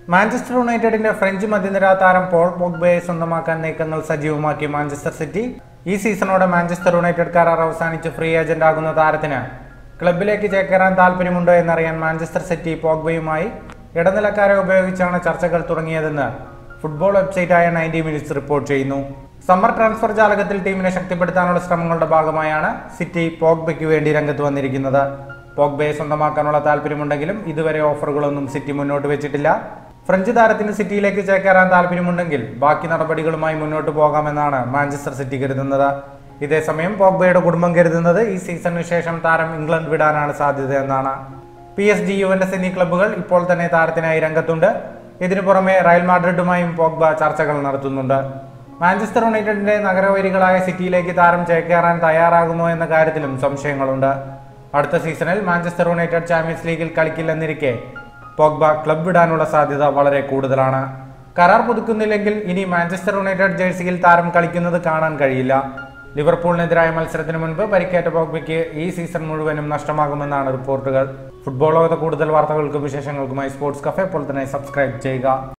Manchester യുണൈറ്റഡിന്റെ French മധ്യനിര താരം പോൾ പോഗ്ബയെ സ്വന്തമാക്കാൻ നീക്കങ്ങൾ സജീവമാക്കി മാഞ്ചസ്റ്റർ സിറ്റി ഈ സീസണോടെ മാഞ്ചസ്റ്റർ യുണൈറ്റഡ് കരാർ അവസാനിച്ച് ഫ്രീ ഏജന്റ് ആകുന്ന താരത്തിന് ക്ലബിലേക്ക് ചേക്കേറാൻ താല്പര്യമുണ്ടോ എന്നറിയാൻ മാഞ്ചസ്റ്റർ സിറ്റി പോഗ്ബയുമായി ഇടനിലക്കാരെ ഉപയോഗിച്ചാണ് ചർച്ചകൾ തുടങ്ങിയതെന്ന് ഫുട്ബോൾ വെബ്സൈറ്റായ നയൻറ്റി മിനിറ്റ്സ് റിപ്പോർട്ട് ചെയ്യുന്നു സമ്മർ ട്രാൻസ്ഫർ ജാലകത്തിൽ ടീമിനെ ശക്തിപ്പെടുത്താനുള്ള ശ്രമങ്ങളുടെ ഭാഗമായാണ് സിറ്റി പോഗ്ബയ്ക്ക് വേണ്ടി രംഗത്ത് വന്നിരിക്കുന്നത് പോഗ്ബയെ സ്വന്തമാക്കാനുള്ള താല്പര്യമുണ്ടെങ്കിലും ഇതുവരെ ഓഫറുകളൊന്നും സിറ്റി മുന്നോട്ട് വെച്ചിട്ടില്ല ഫ്രഞ്ച് താരത്തിന് സിറ്റിയിലേക്ക് ചേക്കേറാൻ താല്പര്യമുണ്ടെങ്കിൽ ബാക്കി നടപടികളുമായി മുന്നോട്ട് പോകാമെന്നാണ് മാഞ്ചസ്റ്റർ സിറ്റി കരുതുന്നത് ഇതേസമയം പോഗ്ബയുടെ കുടുംബം കരുതുന്നത് ഈ സീസണിന് ശേഷം താരം ഇംഗ്ലണ്ട് വിടാനാണ് സാധ്യതയെന്നാണ് പി എസ് ജി യുവൻഡസ് എന്നീ ക്ലബ്ബുകൾ ഇപ്പോൾ തന്നെ താരത്തിനായി രംഗത്തുണ്ട് ഇതിനു പുറമെ റയൽ മാഡ്രിഡുമായും പോഗ്ബ ചർച്ചകൾ നടത്തുന്നുണ്ട് മാഞ്ചസ്റ്റർ യുണൈറ്റഡിന്റെ നഗരവൈരികളായ സിറ്റിയിലേക്ക് താരം ചേക്കേറാൻ തയ്യാറാകുമോ എന്ന കാര്യത്തിലും സംശയങ്ങളുണ്ട് അടുത്ത സീസണിൽ മാഞ്ചസ്റ്റർ യുണൈറ്റഡ് ചാമ്പ്യൻസ് ലീഗിൽ കളിക്കില്ലെന്നിരിക്കെ പോഗ്ബ ക്ലബ് വിടാനുള്ള സാധ്യത വളരെ കൂടുതലാണ് കരാർ പുതുക്കുന്നില്ലെങ്കിൽ ഇനി മാഞ്ചസ്റ്റർ യുണൈറ്റഡ് ജേഴ്സിയിൽ താരം കളിക്കുന്നത് കാണാൻ കഴിയില്ല ലിവർപൂളിനെതിരായ മത്സരത്തിന് മുൻപ് പരിക്കേറ്റ പോഗ്ബയ്ക്ക് ഈ സീസൺ മുഴുവനും നഷ്ടമാകുമെന്നാണ് റിപ്പോർട്ടുകൾ ഫുട്ബോൾ ലോകത്തെ കൂടുതൽ വാർത്തകൾക്കും വിശേഷങ്ങൾക്കുമായി സ്പോർട്സ് കഫേ പോലെ തന്നെ സബ്സ്ക്രൈബ് ചെയ്യുക